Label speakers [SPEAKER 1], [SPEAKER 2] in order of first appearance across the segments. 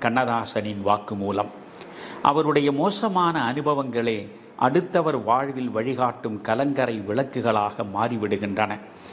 [SPEAKER 1] கண்ணதாசனின் வாக்குமூலம் அவருடைய மோசமான அனுபவங்களே அடுத்தவர் வாழ்வில் வழிகாட்டும் கலங்கரை விளக்குகளாக மாறிவிடுகின்றன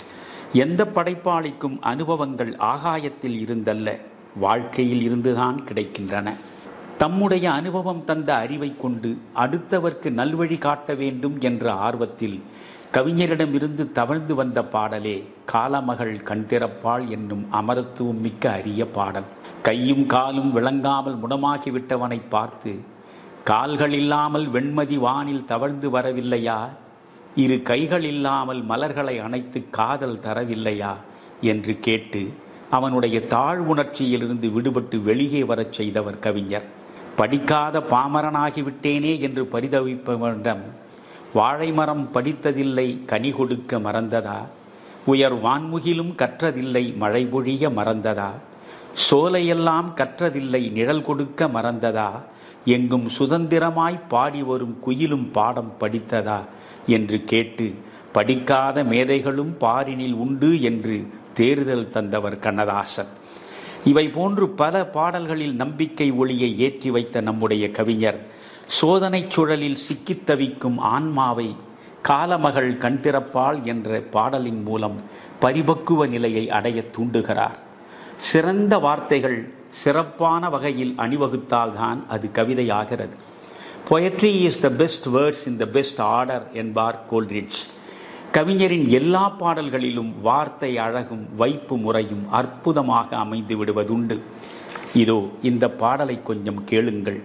[SPEAKER 1] எந்த படைப்பாளிக்கும் அனுபவங்கள் ஆகாயத்தில் இருந்தல்ல வாழ்க்கையில் இருந்துதான் கிடைக்கின்றன தம்முடைய அனுபவம் தந்த அறிவை கொண்டு அடுத்தவர்க்கு நல்வழி காட்ட வேண்டும் என்ற ஆர்வத்தில் கவிஞரிடமிருந்து தவழ்ந்து வந்த பாடலே காலமகள் கண் திறப்பாள் என்னும் அமரத்துவம் மிக்க அரிய பாடல் கையும் காலும் விளங்காமல் முடமாகிவிட்டவனை பார்த்து கால்கள் இல்லாமல் வெண்மதி வானில் தவழ்ந்து வரவில்லையா இரு கைகள் இல்லாமல் மலர்களை அணைத்து காதல் தரவில்லையா என்று கேட்டு அவனுடைய தாழ்வுணர்ச்சியிலிருந்து விடுபட்டு வெளியே வரச் செய்தவர் கவிஞர் படிக்காத பாமரனாகிவிட்டேனே என்று பரிதவிப்பவரிடம் வாழை மரம் படித்ததில்லை கனி கொடுக்க மறந்ததா உயர் வான்முகிலும் கற்றதில்லை மழை பொழிய மறந்ததா சோலையெல்லாம் கற்றதில்லை நிழல் கொடுக்க மறந்ததா எங்கும் சுதந்திரமாய் பாடி வரும் குயிலும் பாடம் படித்ததா என்று கேட்டு படிக்காத மேதைகளும் பாரினில் உண்டு என்று தேர்தல் தந்தவர் கண்ணதாசன் இவை போன்று பல பாடல்களில் நம்பிக்கை ஒளியை ஏற்றி வைத்த நம்முடைய கவிஞர் சோதனைச் சுழலில் சிக்கித் தவிக்கும் ஆன்மாவை காலமகள் கண்திறப்பாள் என்ற பாடலின் மூலம் பரிபக்குவ நிலையை அடைய தூண்டுகிறார் சிறந்த வார்த்தைகள் சிறப்பான வகையில் அணிவகுத்தால்தான் அது கவிதையாகிறது poetry is the best words in the best order என்பார் கோல்ரிட்ஜ் கவிஞரின் எல்லா பாடல்களிலும் வார்த்தை அழகும் வைப்பு முறையும் அற்புதமாக அமைந்து விடுவதுண்டு இதோ இந்த பாடலை கொஞ்சம் கேளுங்கள்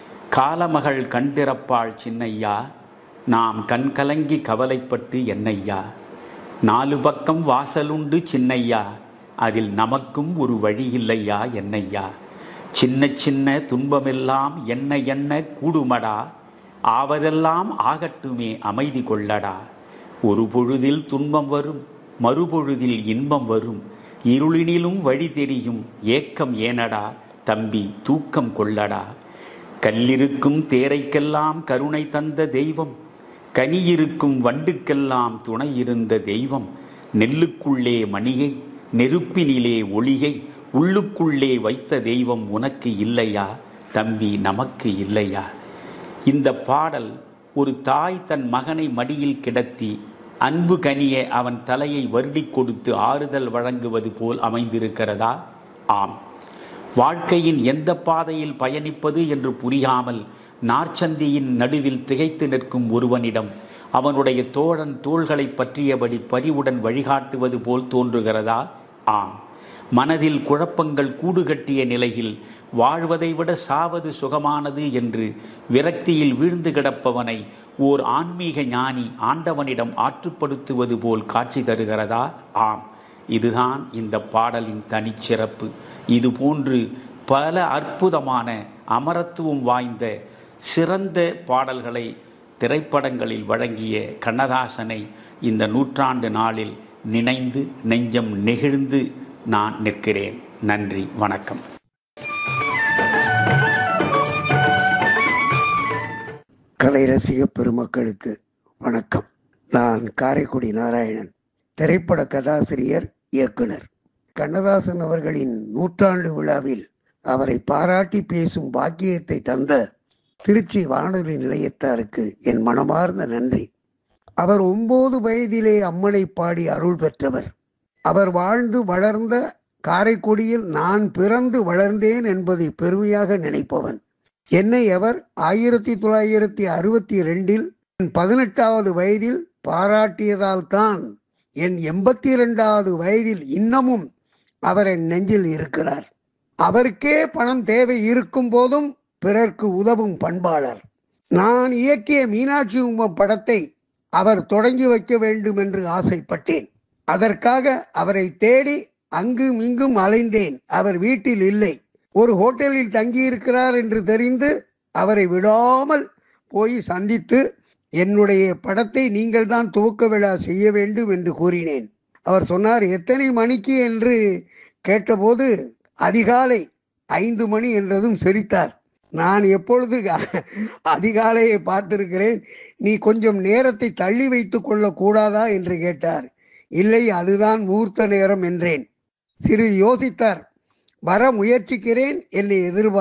[SPEAKER 1] காலமகள் கண்திறப்பாள் சின்னையா நாம் கண் கலங்கி கவலைப்பட்டு என்னையா நாலு பக்கம் வாசலுண்டு சின்னையா அதில் நமக்கும் ஒரு வழி இல்லையா என்னையா சின்ன சின்ன துன்பமெல்லாம் என்ன என்ன கூடுமடா ஆவதெல்லாம் ஆகட்டுமே அமைதி கொள்ளடா ஒரு பொழுதில் துன்பம் வரும் மறுபொழுதில் இன்பம் வரும் இருளினிலும் வழி தெரியும் ஏக்கம் ஏனடா தம்பி தூக்கம் கொள்ளடா கல்லிருக்கும் தேரைக்கெல்லாம் கருணை தந்த தெய்வம் கனியிருக்கும் வண்டுக்கெல்லாம் துணை இருந்த தெய்வம் நெல்லுக்குள்ளே மணியை நெருப்பினிலே ஒளியை உள்ளுக்குள்ளே வைத்த தெய்வம் உனக்கு இல்லையா தம்பி நமக்கு இல்லையா இந்த பாடல் ஒரு தாய் தன் மகனை மடியில் கிடத்தி அன்பு கனிய அவன் தலையை வருடி கொடுத்து ஆறுதல் வழங்குவது போல் அமைந்திருக்கிறதா ஆம் வாழ்க்கையின் எந்த பாதையில் பயணிப்பது என்று புரியாமல் நார்ச்சந்தியின் நடுவில் திகைத்து நிற்கும் ஒருவனிடம் அவனுடைய தோழன் தோள்களை பற்றியபடி பரிவுடன் வழிகாட்டுவது போல் தோன்றுகிறதா ஆம் மனதில் குழப்பங்கள் கூடுகட்டிய நிலையில் வாழ்வதை விட சாவது சுகமானது என்று விரக்தியில் வீழ்ந்து கிடப்பவனை ஓர் ஆன்மீக ஞானி ஆண்டவனிடம் ஆற்றுப்படுத்துவது போல் காட்சி தருகிறதா ஆம் இதுதான் இந்த பாடலின் தனிச்சிறப்பு இது போன்று பல அற்புதமான அமரத்துவம் வாய்ந்த சிறந்த பாடல்களை திரைப்படங்களில் வழங்கிய கண்ணதாசனை இந்த நூற்றாண்டு நாளில் நினைந்து நெஞ்சம் நெகிழ்ந்து நான் நிற்கிறேன் நன்றி வணக்கம்
[SPEAKER 2] கலை ரசிக பெருமக்களுக்கு வணக்கம் நான் காரைக்குடி நாராயணன் திரைப்பட கதாசிரியர் இயக்குனர் கண்ணதாசன் அவர்களின் நூற்றாண்டு விழாவில் அவரை பாராட்டி பேசும் பாக்கியத்தை தந்த திருச்சி வானொலி நிலையத்தாருக்கு என் மனமார்ந்த நன்றி அவர் ஒன்பது வயதிலே அம்மனை பாடி அருள் பெற்றவர் அவர் வாழ்ந்து வளர்ந்த காரைக்குடியில் நான் பிறந்து வளர்ந்தேன் என்பதை பெருமையாக நினைப்பவன் என்னை அவர் ஆயிரத்தி தொள்ளாயிரத்தி அறுபத்தி ரெண்டில் பதினெட்டாவது வயதில் பாராட்டியதால் தான் என் எண்பத்தி இரண்டாவது வயதில் இன்னமும் அவர் என் நெஞ்சில் இருக்கிறார் அவருக்கே பணம் தேவை இருக்கும் போதும் பிறர்க்கு உதவும் பண்பாளர் நான் இயக்கிய மீனாட்சி உம்மம் படத்தை அவர் தொடங்கி வைக்க வேண்டும் என்று ஆசைப்பட்டேன் அதற்காக அவரை தேடி அங்கும் இங்கும் அலைந்தேன் அவர் வீட்டில் இல்லை ஒரு ஹோட்டலில் தங்கியிருக்கிறார் என்று தெரிந்து அவரை விடாமல் போய் சந்தித்து என்னுடைய படத்தை நீங்கள் தான் துவக்க விழா செய்ய வேண்டும் என்று கூறினேன் அவர் சொன்னார் எத்தனை மணிக்கு என்று கேட்டபோது அதிகாலை ஐந்து மணி என்றதும் சிரித்தார் நான் எப்பொழுது அதிகாலையை பார்த்திருக்கிறேன் நீ கொஞ்சம் நேரத்தை தள்ளி வைத்துக் கொள்ள கூடாதா என்று கேட்டார் இல்லை அதுதான் முகூர்த்த நேரம் என்றேன் சிறிது யோசித்தார் வர முயற்சிக்கிறேன் என்னை எதிர்பார்த்தார்